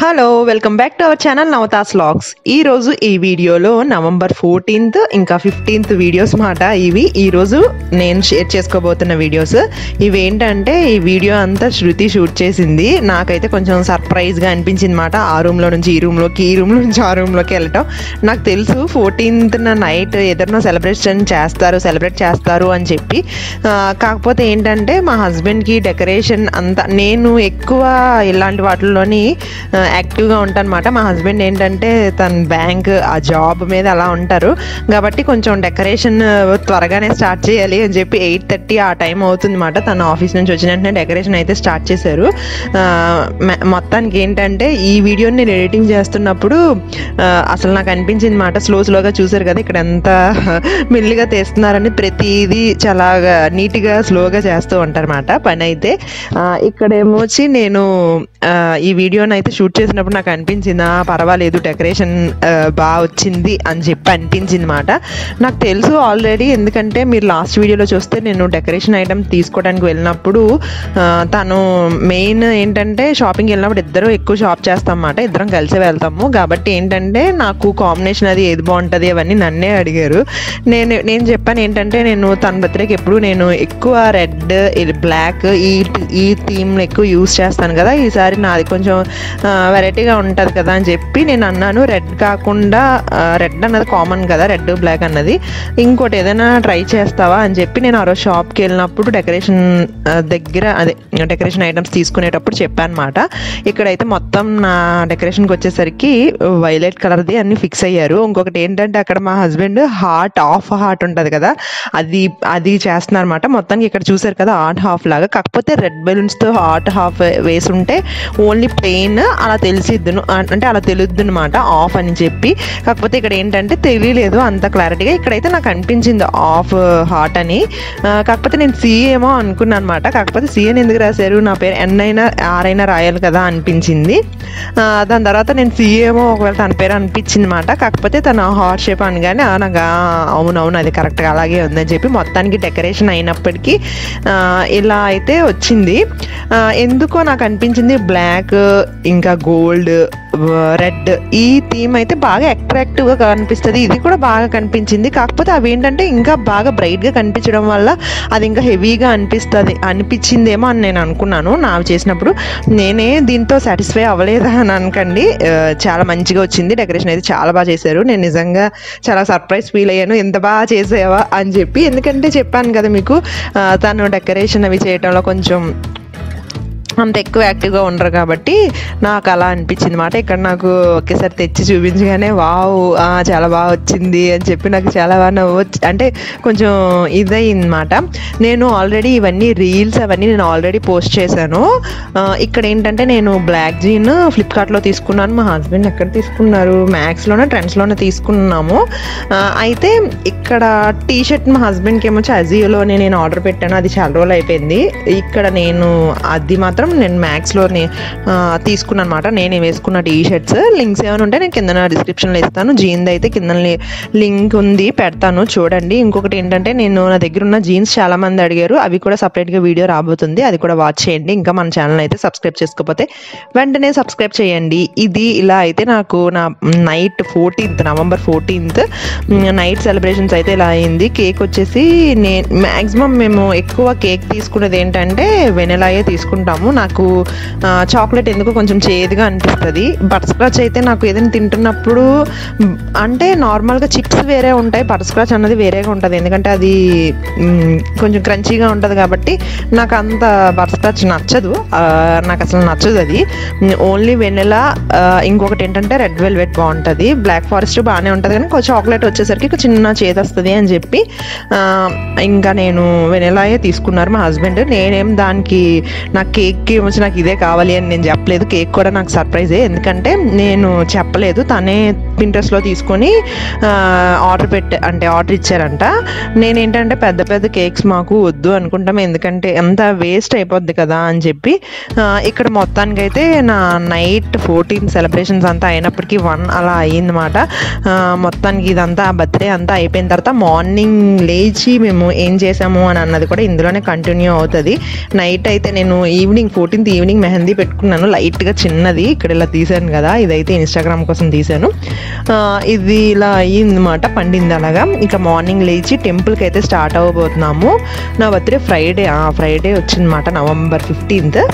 hello welcome back to our channel Navatha's logs ఈ రోజు ఈ వీడియోలో నవంబర్ ఫోర్టీన్త్ ఇంకా ఫిఫ్టీన్త్ వీడియోస్ మాట ఇవి ఈ రోజు నేను షేర్ చేసుకోబోతున్న వీడియోస్ ఇవి ఏంటంటే ఈ వీడియో అంతా శృతి షూట్ చేసింది నాకైతే కొంచెం సర్ప్రైజ్గా అనిపించింది మాట ఆ రూమ్లో నుంచి ఈ రూమ్లోకి ఈ రూమ్ నుంచి ఆ రూమ్లోకి వెళ్ళటం నాకు తెలుసు ఫోర్టీన్త్ నైట్ ఏదైనా సెలబ్రేషన్ చేస్తారు సెలబ్రేట్ చేస్తారు అని చెప్పి ఆ, కాకపోతే ఏంటంటే మా హస్బెండ్కి డెకరేషన్ అంతా నేను ఎక్కువ ఇలాంటి వాటిల్లోని ఆ, యాక్టివ్గా ఉంటాను అనమాట మా హస్బెండ్ ఏంటంటే తన బ్యాంక్ ఆ జాబ్ మీద అలా ఉంటారు కాబట్టి కొంచెం డెకరేషన్ త్వరగానే స్టార్ట్ చేయాలి అని చెప్పి ఎయిట్ థర్టీ ఆ టైం అవుతుంది అనమాట తన ఆఫీస్ నుంచి వచ్చిన వెంటనే డెకరేషన్ అయితే స్టార్ట్ చేశారు ఆ, మ- మొత్తానికి ఏంటంటే ఈ వీడియోని నేను ఎడిటింగ్ చేస్తున్నప్పుడు ఆ, అసలు నాకు అనిపించింది మాట స్లో స్లోగా చూసారు కదా ఇక్కడ ఎంత మెల్లిగా తీస్తున్నారని ప్రతిదీ చాలా నీట్గా స్లోగా చేస్తూ ఉంటారన్నమాట పని అయితే ఆ, ఇక్కడేమో వచ్చి నేను ఆ, ఈ వీడియోని అయితే షూట్ చేసినప్పుడు నాకు అనిపించింది "ఆ, పర్వాలేదు డెకరేషన్ బాగా వచ్చింది అని చెప్పి అనిపించింది మాట నాకు తెలుసు ఆల్రెడీ ఎందుకంటే మీరు లాస్ట్ వీడియోలో చూస్తే నేను డెకరేషన్ ఐటమ్ తీసుకోవడానికి వెళ్ళినప్పుడు ఆ, తను మెయిన్ ఏంటంటే షాపింగ్ వెళ్ళినప్పుడు ఇద్దరు ఎక్కువ షాప్ చేస్తాం అన్నమాట ఇద్దరం కలిసి వెళ్తాము కాబట్టి ఏంటంటే నాకు కాంబినేషన్ అది ఏది బాగుంటుంది అవన్నీ నన్నే అడిగారు నేను నేను చెప్పాను ఏంటంటే నేను తన బర్త్డేకి ఎప్పుడు నేను ఎక్కువ రెడ్ బ్లాక్ ఈ ఈ థీమ్ ఎక్కువ యూస్ చేస్తాను కదా ఈసారి నాది కొంచెం వెరైటీగా ఉంటుంది కదా అని చెప్పి నేను అన్నాను రెడ్ కాకుండా రెడ్ అన్నది కామన్ కదా రెడ్ బ్లాక్ అన్నది ఇంకోటి ఏదైనా ట్రై చేస్తావా అని చెప్పి నేను ఆ రోజు షాప్కి వెళ్ళినప్పుడు డెకరేషన్ దగ్గర అదే డెకరేషన్ ఐటమ్స్ తీసుకునేటప్పుడు చెప్పాను అనమాట ఇక్కడైతే మొత్తం నా డెకరేషన్కి వచ్చేసరికి వైలెట్ కలర్ది అన్ని ఫిక్స్ అయ్యారు ఇంకొకటి ఏంటంటే అక్కడ మా హస్బెండ్ హార్ట్ ఆఫ్ హార్ట్ ఉంటుంది కదా అది అది చేస్తున్నారు అనమాట మొత్తానికి ఇక్కడ చూసారు కదా హార్ట్ హాఫ్ లాగా కాకపోతే రెడ్ బెలూన్స్తో హార్ట్ హాఫ్ వేసి ఉంటే ఓన్లీ ప్లెయిన్ అలా తెలిసిద్దును అంటే అలా తెలుద్దు అనమాట ఆఫ్ అని చెప్పి కాకపోతే ఇక్కడ ఏంటంటే తెలియలేదు అంత క్లారిటీగా ఇక్కడైతే నాకు అనిపించింది ఆఫ్ హార్ట్ అని ఆ, కాకపోతే నేను సి ఏమో అనుకున్నాను అనమాట కాకపోతే సి అని ఎందుకు రాశారు నా పేరు ఎన్ అయినా ఆర్ అయినా రాయాలి కదా అనిపించింది ఆ, దాని తర్వాత నేను సి ఏమో ఒకవేళ తన పేరు అనిపించింది అనమాట కాకపోతే తన హార్ట్ షేప్ అనగానే "ఆ, నాకు ఆ, అవునవును అది కరెక్ట్గా అలాగే ఉందని చెప్పి మొత్తానికి డెకరేషన్ అయినప్పటికీ ఆ, ఇలా అయితే వచ్చింది ఆ, ఎందుకో నాకు అనిపించింది బ్లాక్ ఇంకా గోల్డ్ రెడ్ ఈ థీమ్ అయితే బాగా అట్రాక్టివ్గా కనిపిస్తుంది ఇది కూడా బాగా కనిపించింది కాకపోతే అవి ఏంటంటే ఇంకా బాగా బ్రైట్గా కనిపించడం వల్ల అది ఇంకా హెవీగా అనిపిస్తుంది అనిపించిందేమో అని నేను అనుకున్నాను నావి చేసినప్పుడు నేనే దీంతో సాటిస్ఫై అవ్వలేదా అని అనకండి ఆ, చాలా మంచిగా వచ్చింది డెకరేషన్ అయితే చాలా బాగా చేశారు నేను నిజంగా చాలా సర్ప్రైజ్ ఫీల్ అయ్యాను ఎంత బాగా చేసావా అని చెప్పి ఎందుకంటే చెప్పాను కదా మీకు ఆ, తను డెకరేషన్ అవి చేయడంలో కొంచెం అంత ఎక్కువ యాక్టివ్గా ఉండరు కాబట్టి నాకు అలా అనిపించింది మాట ఇక్కడ నాకు ఒకేసారి తెచ్చి చూపించగానే వావ్ ఆ, చాలా బాగా వచ్చింది అని చెప్పి నాకు చాలా బాగా నవ్వు వచ్చి- అంటే కొంచెం ఇదయిందన్నమాట నేను ఆల్రెడీ ఇవన్నీ రీల్స్ అవన్నీ నేను ఆల్రెడీ పోస్ట్ చేశాను ఆ, ఇక్కడ ఏంటంటే నేను బ్లాక్ జీన్ ఫ్లిప్కార్ట్లో తీసుకున్నాను మా హస్బెండ్ ఎక్కడ తీసుకున్నారు మ్యాక్స్లోనే ట్రెండ్స్లోనే తీసుకున్నాము ఆ, అయితే ఇక్కడ టీ షర్ట్ మా హస్బెండ్కి ఏమొచ్చి అజియోలోనే నేను ఆర్డర్ పెట్టాను అది చాలా రోజులు అయిపోయింది ఇక్కడ నేను అది మాత్రం నేను మ్యాక్స్లోనే తీసుకున్నాను అనమాట నేను వేసుకున్న టీ షర్ట్స్ లింక్స్ ఏమైనా ఉంటే నేను కింద డిస్క్రిప్షన్లో ఇస్తాను జీన్స్ అయితే కింద లింక్ ఉంది పెడతాను చూడండి ఇంకొకటి ఏంటంటే నేను నా దగ్గర ఉన్న జీన్స్ చాలా మంది అడిగారు అవి కూడా సపరేట్గా వీడియో రాబోతుంది అది కూడా వాచ్ చేయండి ఇంకా మన ఛానల్ అయితే సబ్స్క్రైబ్ చేసుకోకపోతే వెంటనే సబ్స్క్రైబ్ చేయండి ఇది ఇలా అయితే నాకు నా night fourteenth November fourteenth night celebrations అయితే ఇలా అయింది కేక్ వచ్చేసి నేను మ్యాక్సిమం మేము ఎక్కువ కేక్ తీసుకునేది ఏంటంటే వెనిలాయే తీసుకుంటాము నాకు చాక్లెట్ ఎందుకో కొంచెం చేదుగా అనిపిస్తుంది బటర్ స్క్రాచ్ అయితే నాకు ఏదైనా తింటున్నప్పుడు మ్, అంటే నార్మల్గా చిప్స్ వేరే ఉంటాయి బటర్ స్క్రాచ్ అన్నది వేరేగా ఉంటుంది ఎందుకంటే అది మ్, కొంచెం క్రంచీగా ఉంటుంది కాబట్టి నాకు అంత బటర్ స్క్రాచ్ నచ్చదు ఆ, నాకు అసలు నచ్చదు అది ఓన్లీ వెనిలా ఇంకొకటి ఏంటంటే రెడ్ వెల్వెట్ బాగుంటుంది బ్లాక్ ఫారెస్ట్ బాగానే ఉంటుంది కానీ కొంచెం చాక్లెట్ వచ్చేసరికి ఒక చిన్న చేదు వస్తుంది అని చెప్పి ఆ, ఇంకా నేను వెనిలాయే తీసుకున్నారు మా హస్బెండ్ నేనేం దానికి నాకు కేక్కి వచ్చి నాకు ఇదే కావాలి అని నేను చెప్పలేదు కేక్ కూడా నాకు సర్ప్రైజే ఎందుకంటే నేను చెప్పలేదు తనే పింట్రెస్ట్లో తీసుకొని ఆర్డర్ పెట్టే అంటే ఆర్డర్ ఇచ్చారంట నేనేంటంటే పెద్ద పెద్ద కేక్స్ మాకు వద్దు అనుకుంటాం ఎందుకంటే ఎంత వేస్ట్ అయిపోద్ది కదా అని చెప్పి ఆ, ఇక్కడ మొత్తానికైతే నా నైట్ ఫోర్టీన్ సెలబ్రేషన్స్ అంతా అయినప్పటికీ వన్ అలా అయ్యిందన్నమాట ఆ, మొత్తానికి ఇదంతా బర్త్డే అంతా అయిపోయిన తర్వాత మార్నింగ్ లేచి మేము ఏం చేసాము అని అన్నది కూడా ఇందులోనే కంటిన్యూ అవుతుంది నైట్ అయితే నేను ఈవినింగ్ ఫోర్టీన్త్ ఈవినింగ్ మెహందీ పెట్టుకున్నాను లైట్గా చిన్నది ఇక్కడ ఇలా తీసాను కదా ఇదైతే ఇన్స్టాగ్రామ్ కోసం తీసాను ఆ, ఇది ఇలా అయ్యిందన్నమాట పండింది అలాగా ఇంకా మార్నింగ్ లేచి టెంపుల్కి అయితే స్టార్ట్ అవ్వబోతున్నాము నా బర్త్డే ఫ్రైడే ఫ్రైడే వచ్చిందన్నమాట నవంబర్ ఫిఫ్టీన్త్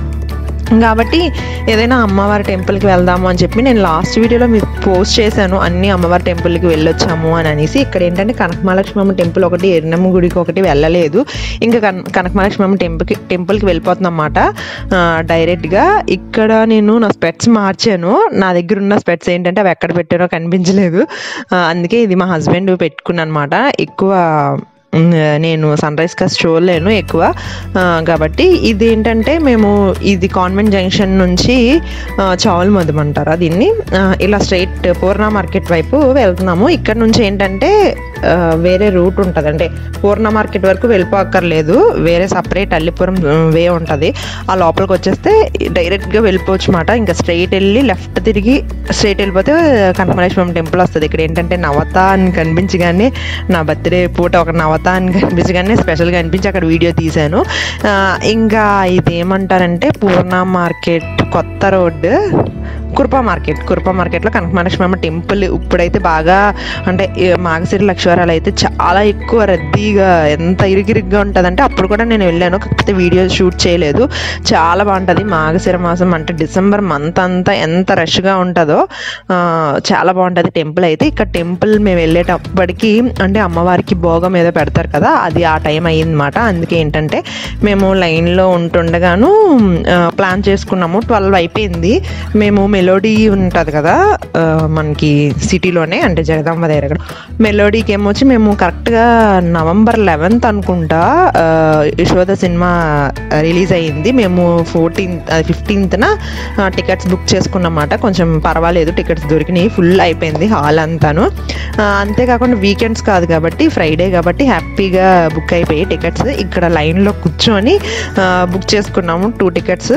కాబట్టి ఏదైనా అమ్మవారి టెంపుల్కి వెళ్దాము అని చెప్పి నేను లాస్ట్ వీడియోలో మీకు పోస్ట్ చేశాను అన్ని అమ్మవారి టెంపుల్కి వెళ్ళొచ్చాము అని అనేసి ఇక్కడ ఏంటంటే కనకమహాలక్ష్మమ్మ టెంపుల్ ఒకటి ఎర్నమ్మ గుడికి ఒకటి వెళ్ళలేదు ఇంకా కన కనకమహాలక్ష్మమ్మ టెంపుల్కి టెంపుల్కి వెళ్ళిపోతున్నా అన్నమాట డైరెక్ట్గా ఇక్కడ నేను నా స్పెట్స్ మార్చాను నా దగ్గర ఉన్న స్పెట్స్ ఏంటంటే అవి ఎక్కడ పెట్టానో కనిపించలేదు ఆ, అందుకే ఇది మా హస్బెండ్ పెట్టుకున్నాను అనమాట ఎక్కువ ఉమ్, నేను సన్ రైజ్ కాస్ట్ చూడలేను ఎక్కువ ఆ, కాబట్టి ఇది ఏంటంటే మేము ఇది కాన్వెంట్ జంక్షన్ నుంచి ఆ, చావల్ మధుం అంటారా దీన్ని ఆ, ఇలా స్ట్రైట్ పూర్ణ మార్కెట్ వైపు వెళ్తున్నాము ఇక్కడ నుంచి ఏంటంటే ఆ, వేరే రూట్ ఉంటుంది అంటే పూర్ణ మార్కెట్ వరకు వెళ్ళిపోక్కర్లేదు వేరే సపరేట్ అల్లిపురం వే ఉంటుంది ఆ లోపలికి వచ్చేస్తే డైరెక్ట్గా వెళ్ళిపోవచ్చు మాట ఇంకా స్ట్రైట్ వెళ్ళి లెఫ్ట్ తిరిగి స్ట్రైట్ వెళ్ళిపోతే కనకమలేశ్వరం టెంపుల్ వస్తుంది ఇక్కడ ఏంటంటే నవత అని కనిపించగానే నా బర్త్డే పూట ఒక నవత అని కనిపించగానే స్పెషల్గా అనిపించి అక్కడ వీడియో తీశాను ఆ, ఇంకా ఇది ఏమంటారంటే పూర్ణ మార్కెట్ కొత్త రోడ్డు కుర్పా మార్కెట్ కుర్పా మార్కెట్లో కనకమహాలక్ష్మమ్మ టెంపుల్ ఇప్పుడైతే బాగా అంటే ఈ మాగశిరి లక్ష్వరాలు అయితే చాలా ఎక్కువ రద్దీగా ఎంత ఇరుగిరిగ్గా ఉంటుందంటే అప్పుడు కూడా నేను వెళ్ళాను కాకపోతే వీడియో షూట్ చేయలేదు చాలా బాగుంటుంది మాగశిర మాసం అంటే డిసెంబర్ మంత్ అంతా ఎంత రష్గా ఉంటుందో ఆ, చాలా బాగుంటుంది టెంపుల్ అయితే ఇక్కడ టెంపుల్ మేము వెళ్ళేటప్పటికి అంటే అమ్మవారికి భోగం ఏదో పెడతారు కదా అది ఆ టైం అయ్యిందన్నమాట అందుకే ఏంటంటే మేము లైన్లో ఉంటుండగాను ఆ, ప్లాన్ చేసుకున్నాము ట్వెల్వ్ అయిపోయింది మేము మెలోడీ ఉంటుంది కదా ఆ, మనకి సిటీలోనే అంటే జగదాంబ దగ్గర మెలోడీకి ఏమొచ్చి మేము కరెక్ట్గా నవంబర్ లెవెన్త్ అనుకుంటా ఆ, యశోద సినిమా రిలీజ్ అయ్యింది మేము ఫోర్టీన్త్ ఫిఫ్టీన్త్న టికెట్స్ బుక్ చేసుకున్నమాట కొంచెం పర్వాలేదు టికెట్స్ దొరికినాయి ఫుల్ అయిపోయింది హాల్ అంతాను ఆ, అంతేకాకుండా వీకెండ్స్ కాదు కాబట్టి ఫ్రైడే కాబట్టి హ్యాపీగా బుక్ అయిపోయి టికెట్స్ ఇక్కడ లైన్లో కూర్చొని బుక్ చేసుకున్నాము టూ టికెట్స్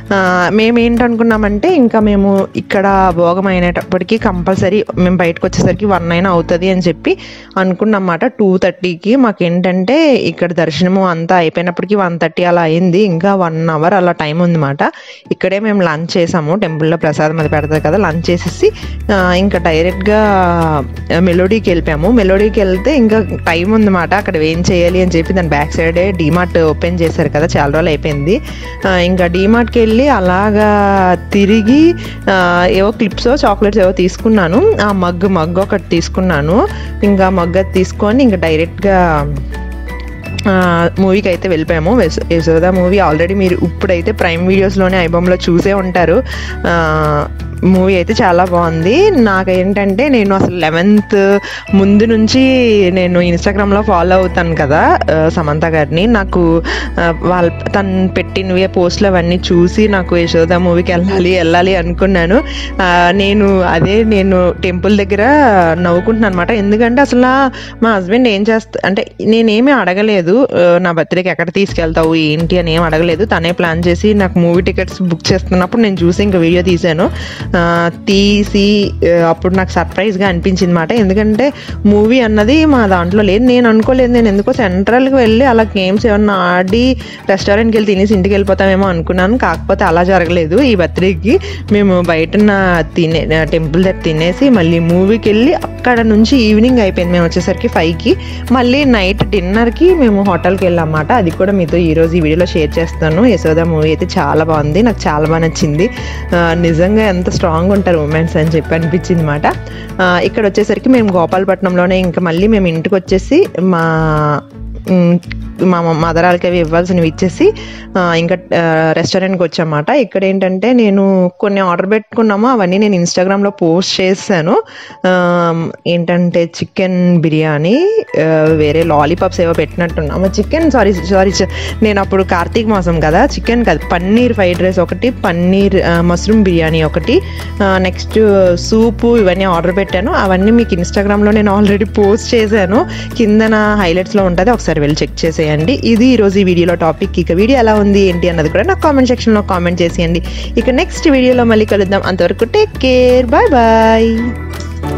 మేము ఏంటనుకున్నామంటే ఇంకా మేము ఇక్కడ భోగం అయినప్పటికీ కంపల్సరీ మేము బయటకు వచ్చేసరికి వన్ అయినా అవుతుంది అని చెప్పి అనుకున్నమాట టూ థర్టీకి మాకు ఏంటంటే ఇక్కడ దర్శనము అంతా అయిపోయినప్పటికీ వన్ థర్టీ అలా అయింది ఇంకా వన్ అవర్ అలా టైం ఉందన్నమాట ఇక్కడే మేము లంచ్ చేసాము టెంపుల్లో ప్రసాదం అది పెడతారు కదా లంచ్ చేసేసి ఆ, ఇంకా డైరెక్ట్గా మెలోడీకి వెళ్ళిపోయాము మెలోడీకి వెళ్తే ఇంకా టైం ఉందన్నమాట అక్కడ ఏం చేయాలి అని చెప్పి దాని బ్యాక్ సైడే డీమార్ట్ ఓపెన్ చేశారు కదా చాలా రోజులు అయిపోయింది ఆ, ఇంకా డీమార్ట్కి వెళ్ళి అలాగా తిరిగి ఆ, ఏవో క్లిప్స్ చాక్లెట్స్ ఏవో తీసుకున్నాను ఆ మగ్ మగ్ ఒకటి తీసుకున్నాను ఇంకా మగ్ అది తీసుకొని ఇంకా డైరెక్ట్గా మూవీకి అయితే వెళ్ళిపోయాము వెస్- యశోద మూవీ ఆల్రెడీ మీరు ఇప్పుడైతే ప్రైమ్ వీడియోస్లోనే ఐబొమ్లో చూసే ఉంటారు మూవీ అయితే చాలా బాగుంది నాకేంటంటే నేను అసలు లెవెన్త్ ముందు నుంచి నేను ఇన్స్టాగ్రామ్లో ఫాలో అవుతాను కదా ఆ, సమంత గారిని నాకు ఆ, వాళ్ళ తను పెట్టినవి పోస్టులు అవన్నీ చూసి నాకు యశోద మూవీకి వెళ్ళాలి వెళ్ళాలి అనుకున్నాను ఆ, నేను అదే నేను టెంపుల్ దగ్గర నవ్వుకుంటున్నాను అనమాట ఎందుకంటే అసలు మా హస్బెండ్ ఏం చేస్తా అంటే నేనేమీ అడగలేదు ఆ, నా బర్త్డేకి ఎక్కడ తీసుకెళ్తావు ఏంటి అని ఏం అడగలేదు తనే ప్లాన్ చేసి నాకు మూవీ టికెట్స్ బుక్ చేస్తున్నప్పుడు నేను చూసి ఇంకా వీడియో తీశాను ఆ, తీసి ఆ, అప్పుడు నాకు సర్ప్రైజ్గా అనిపించింది అనమాట ఎందుకంటే మూవీ అన్నది మా దాంట్లో లేదు నేను అనుకోలేదు నేను ఎందుకో సెంట్రల్కి వెళ్ళి అలా గేమ్స్ ఏమన్నా ఆడి రెస్టారెంట్కి వెళ్ళి తినేసి ఇంటికి వెళ్ళిపోతామేమో అనుకున్నాను కాకపోతే అలా జరగలేదు ఈ బర్త్డేకి మేము బయట తినే టెంపుల్ దగ్గర తినేసి మళ్ళీ మూవీకి వెళ్ళి అక్కడ నుంచి ఈవినింగ్ అయిపోయింది మేము వచ్చేసరికి ఫైవ్కి మళ్ళీ నైట్ డిన్నర్కి మేము హోటల్కి వెళ్ళామన్నమాట అది కూడా మీతో ఈరోజు ఈ వీడియోలో షేర్ చేస్తాను యశోద మూవీ అయితే చాలా బాగుంది నాకు చాలా బాగా నచ్చింది ఆ, నిజంగా ఎంత స్ట్రాంగ్ ఉంటారు ఉమెన్స్ అని చెప్పి అనిపించింది అనమాట ఇక్కడ వచ్చేసరికి మేము గోపాలపట్నంలోనే ఇంకా మళ్ళీ మేము ఇంటికి వచ్చేసి మా ఉమ్, మా మదర్ వాళ్ళకి అవి ఇవ్వాల్సినవి ఇచ్చేసి ఆ, ఇంకా రెస్టారెంట్కి వచ్చామాట ఇక్కడ ఏంటంటే నేను కొన్ని ఆర్డర్ పెట్టుకున్నాము అవన్నీ నేను ఇన్స్టాగ్రామ్లో పోస్ట్ చేశాను ఆ, ఏంటంటే చికెన్ బిర్యానీ ఆ, వేరే లాలీపాప్స్ ఏవో పెట్టినట్టున్నాము చికెన్ సారీ సారీ నేను అప్పుడు కార్తీక మాసం కదా చికెన్ కాదు పన్నీర్ ఫ్రైడ్ రైస్ ఒకటి పన్నీర్ ఆ, మష్రూమ్ బిర్యానీ ఒకటి నెక్స్ట్ సూపు ఇవన్నీ ఆర్డర్ పెట్టాను అవన్నీ మీకు ఇన్స్టాగ్రామ్లో నేను ఆల్రెడీ పోస్ట్ చేశాను కిందన హైలైట్స్లో ఉంటుంది ఒకసారి వెళ్ళి చెక్ చేసేయండి ఇది ఈరోజు ఈ వీడియోలో టాపిక్ ఇక వీడియో ఎలా ఉంది ఏంటి అన్నది కూడా నాకు కామెంట్ సెక్షన్లో కామెంట్ చేసేయండి ఇక నెక్స్ట్ వీడియోలో మళ్ళీ కలుద్దాం అంతవరకు టేక్ కేర్ బాయ్ బాయ్